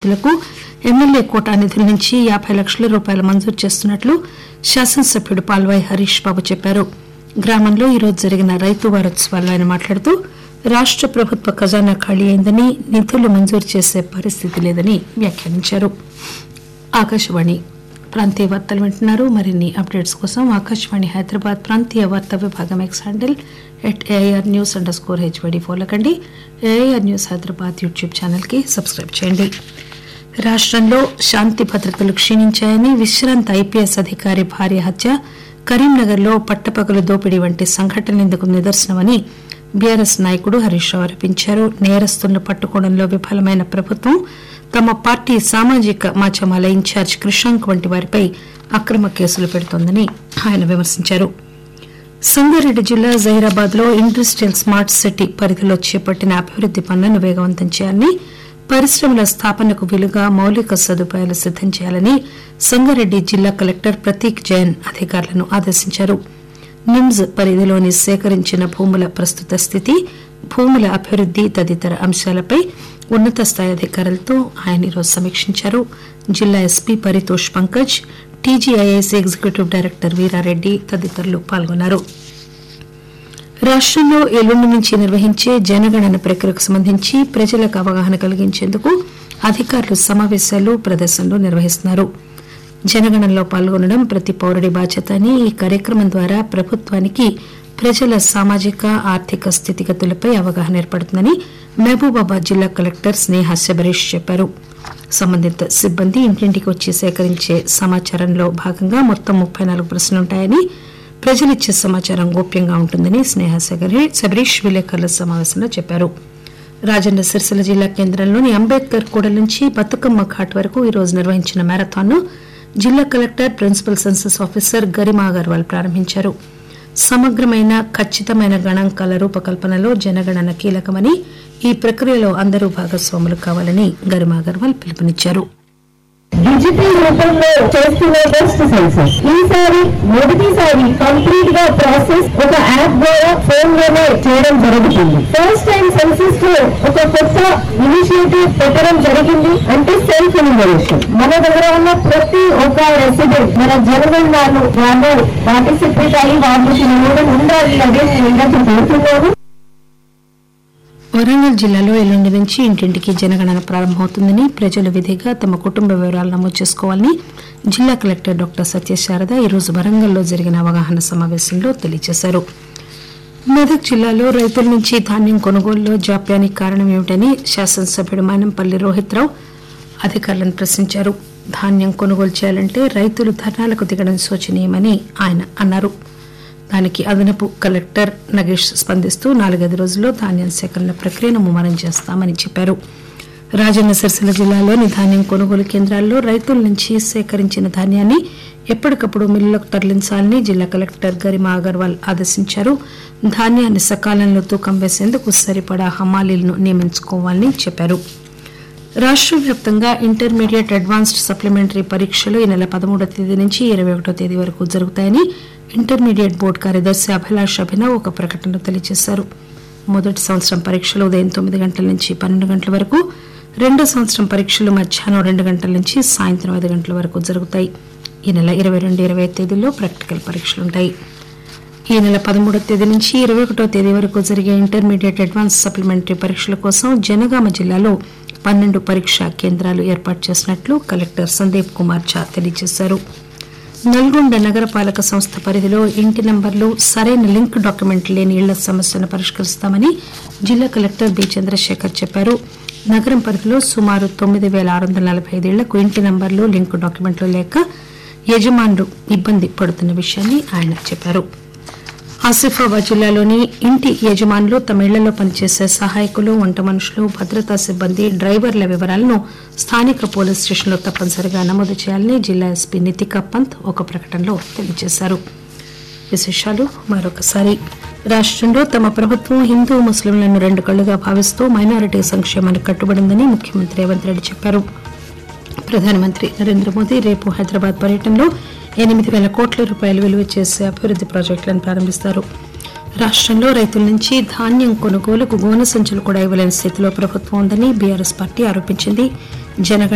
అభ్యర్థులకు MLA quota నిధుల నుంచి యాబై లక్షల రూపాయలు మంజూరు చేస్తున్నట్లు శాసనసభ్యుడు పాల్వాయి హరీష్ బాబు చెప్పారు గ్రామంలో ఈరోజు జరిగిన రైతు వారోత్సవాల్లో ఆయన మాట్లాడుతూ రాష్ట ప్రభుత్వ ఖజానా ఖాళీ అయిందని నిధులు మంజూరు చేసే పరిస్థితి లేదని వ్యాఖ్యానించారు ఆకాశవాణి ప్రాంతీయ వార్తలు వింటున్నారు మరిన్ని అప్డేట్స్ కోసం ఆకాశవాణి హైదరాబాద్ ప్రాంతీయ వార్తా విభాగం X handle at AIR news underscore HYD follow కండి ఏఐఆర్ న్యూస్ హైదరాబాద్ యూట్యూబ్ ఛానల్కి సబ్స్క్రైబ్ చేయండి రాష్ట్రంలో శాంతి భద్రతలు క్షీణించాయని విశ్రాంత ఐపీఎస్ అధికారి భార్య హత్య కరీంనగర్లో పట్టపగలు దోపిడీ వంటి సంఘటనలు ఇందుకు నిదర్శనమని బీఆర్ఎస్ నాయకుడు హరీష్ రావు ఆరోపించారు నేరస్తులను పట్టుకోవడంలో విఫలమైన ప్రభుత్వం తమ పార్టీ సామాజిక మాధ్యమాల ఇన్ఛార్జ్ కృషాంక్ వంటి వారిపై అక్రమ కేసులు పెడుతోందని ఆయన విమర్శించారు సంగారెడ్డి జిల్లా జహీరాబాద్ లో ఇండస్ట్రియల్ స్మార్ట్ సిటీ పరిధిలో చేపట్టిన అభివృద్ది పనులను వేగవంతం చేయాలని పరిశ్రమల స్థాపనకు వీలుగా మౌలిక సదుపాయాలు సిద్దం చేయాలని సంగారెడ్డి జిల్లా కలెక్టర్ ప్రతీక్ జైన్ అధికారులను ఆదేశించారు నిమ్స్ పరిధిలోని సేకరించిన భూముల ప్రస్తుత స్థితి భూముల అభివృద్ది తదితర అంశాలపై ఉన్నత స్థాయి అధికారులతో ఆయన ఈరోజు సమీక్షించారు జిల్లా SP Paritosh Pankaj TGIS executive director Veerareddy తదితరులు పాల్గొన్నారు రాష్టంలో ఎల్లుండి నుంచి నిర్వహించే జనగణన ప్రక్రియకు సంబంధించి ప్రజలకు అవగాహన కలిగించేందుకు అధికారులు సమావేశాలు ప్రదర్శనలు నిర్వహిస్తున్నారు జనగణనలో పాల్గొనడం ప్రతి పౌరుడి బాధ్యత అని ఈ కార్యక్రమం ద్వారా ప్రభుత్వానికి ప్రజల సామాజిక ఆర్థిక స్థితిగతులపై అవగాహన ఏర్పడుతుందని మహబూబాబాద్ జిల్లా కలెక్టర్ స్నేహ శబరీష్ చెప్పారు సంబంధిత సిబ్బంది ఇంటింటికి వచ్చి సేకరించే సమాచారంలో భాగంగా మొత్తం ముప్పై నాలుగు ప్రశ్నలుంటాయని ప్రజలిచ్చే సమాచారం గోప్యంగా ఉంటుందని స్నేహ శబరీష్ విలేకరుల సమావేశంలో చెప్పారు రాజన్న సిరిసిల్ల జిల్లా కేంద్రంలోని అంబేద్కర్ కూడలి నుంచి బతుకమ్మ ఘాట్ వరకు ఈ రోజు నిర్వహించిన మ్యారథాన్ ను జిల్లా collector principal census officer Garima Agarwal ప్రారంభించారు సమగ్రమైన ఖచ్చితమైన గణాంకాల రూపకల్పనలో జనగణన కీలకమని ఈ ప్రక్రియలో అందరూ భాగస్వాములు కావాలని గరిమా అగర్వాల్ పిలుపునిచ్చారు డిజిటల్ రూపంలో చేస్తున్న బెస్ట్ సెన్సస్ ఈసారి మొదటిసారి కంప్లీట్ గా ప్రాసెస్ ఒక యాప్ ద్వారా ఫోన్ లోనే చేయడం జరుగుతుంది ఫస్ట్ టైం సెన్సస్ లో ఒక కొత్త ఇనిషియేటివ్ పెట్టడం జరిగింది అంటే సెల్ఫ్ ఇన్వెషన్ మన దగ్గర ఉన్న ప్రతి ఒక్క రెసిడెంట్ మన జనగణాలు వాళ్ళు పార్టిసిపేట్ అయ్యి వాళ్ళకి కూడా ఉండాలి అదే నేను ఇందాక కోరుతున్నాను వరంగల్ జిల్లాలో ఎల్లుండి నుంచి ఇంటింటికి జనగణన ప్రారంభమవుతుందని ప్రజలు విధిగా తమ కుటుంబ వివరాలు నమోదు చేసుకోవాలని జిల్లా కలెక్టర్ డాక్టర్ సత్యశారద ఈరోజు వరంగల్లో జరిగిన అవగాహన సమావేశంలో తెలియజేశారు మెదక్ జిల్లాలో రైతుల నుంచి ధాన్యం కొనుగోలులో జాప్యానికి కారణం ఏమిటని శాసనసభ్యుడు మానంపల్లి రోహిత్ రావు అధికారులను ప్రశ్నించారు ధాన్యం కొనుగోలు చేయాలంటే రైతులు ధర్నాలకు దిగడం శోచనీయమని ఆయన అన్నారు దానికి అదనపు కలెక్టర్ నగేష్ స్పందిస్తూ నాలుగైదు రోజుల్లో ధాన్యం సేకరణ ప్రక్రియను ముమ్మరం చేస్తామని చెప్పారు రాజన్న సిరిసిల్ల జిల్లాలోని ధాన్యం కొనుగోలు కేంద్రాల్లో రైతుల నుంచి సేకరించిన ధాన్యాన్ని ఎప్పటికప్పుడు మిల్లులకు తరలించాలని జిల్లా కలెక్టర్ గరిమా అగర్వాల్ ఆదేశించారు ధాన్యాన్ని సకాలంలో తూకం వేసేందుకు సరిపడా హమాలీలను నియమించుకోవాలని చెప్పారు రాష్ట్ర వ్యాప్తంగా ఇంటర్మీడియట్ అడ్వాన్స్డ్ సప్లిమెంటరీ పరీక్షలు ఈ నెల పదమూడో తేదీ నుంచి ఇరవై ఒకటో తేదీ వరకు జరుగుతాయని ఇంటర్మీడియట్ బోర్డు కార్యదర్శి అభిలాష్ అభినవ్ ఒక ప్రకటనలో తెలియజేశారు మొదటి సంవత్సరం పరీక్షలు ఉదయం తొమ్మిది గంటల నుంచి పన్నెండు గంటల వరకు రెండో సంవత్సరం పరీక్షలు మధ్యాహ్నం రెండు గంటల నుంచి సాయంత్రం ఐదు గంటల వరకు జరుగుతాయి ఈ నెల ఇరవై రెండు ఇరవై తేదీల్లో ప్రాక్టికల్ పరీక్షలుంటాయి ఈ నెల పదమూడవ తేదీ నుంచి ఇరవై ఒకటో తేదీ వరకు జరిగే ఇంటర్మీడియట్ అడ్వాన్స్ సప్లిమెంటరీ పరీక్షల కోసం జనగామ జిల్లాలో పన్నెండు పరీక్షా కేంద్రాలు ఏర్పాటు చేసినట్లు కలెక్టర్ సందీప్ కుమార్ ఝా తెలియజేశారు నల్గొండ నగరపాలక సంస్థ పరిధిలో ఇంటి నంబర్లు సరైన లింక్ డాక్యుమెంట్ లేని ఇళ్ల సమస్యను పరిష్కరిస్తామని జిల్లా కలెక్టర్ బి చంద్రశేఖర్ చెప్పారు నగరం పరిధిలో సుమారు తొమ్మిది పేల ఆరు వందల నలభై ఐదు ఇళ్లకు ఇంటి నంబర్లు లింక్ డాక్యుమెంట్లు లేక యజమానులు ఇబ్బంది పడుతున్న విషయాన్ని ఆయన చెప్పారు ఆసిఫాబాద్ జిల్లాలోని ఇంటి యజమానులు తమ ఇళ్లలో పనిచేసే సహాయకులు వంట మనుషులు భద్రతా సిబ్బంది డ్రైవర్ల వివరాలను స్థానిక పోలీస్ స్టేషన్లో తప్పనిసరిగా నమోదు చేయాలని జిల్లా ఎస్పీ నితికా పంత్ ఒక ప్రకటనలో తెలియజేశారు విశేషాలు మరొకసారి రాష్ట్రంలో తమ ప్రభుత్వం హిందూ ముస్లింలను రెండు కళ్లుగా భావిస్తూ మైనారిటీ సంక్షేమానికి కట్టుబడిందని ముఖ్యమంత్రి రేవంత్ రెడ్డి చెప్పారు ప్రధానమంత్రి నరేంద్ర మోదీ రేపు హైదరాబాద్ పర్యటనలో ఎనిమిది వేల కోట్ల రూపాయలు విలువ చేసే అభివృద్ది ప్రాజెక్టులను ప్రారంభిస్తారు రాష్ట్రంలో రైతుల నుంచి ధాన్యం కొనుగోలుకు గోనె సంచులు కూడా ఇవ్వలేని స్థితిలో ప్రభుత్వం ఉందని బీఆర్ఎస్ పార్టీ ఆరోపించింది జనగణ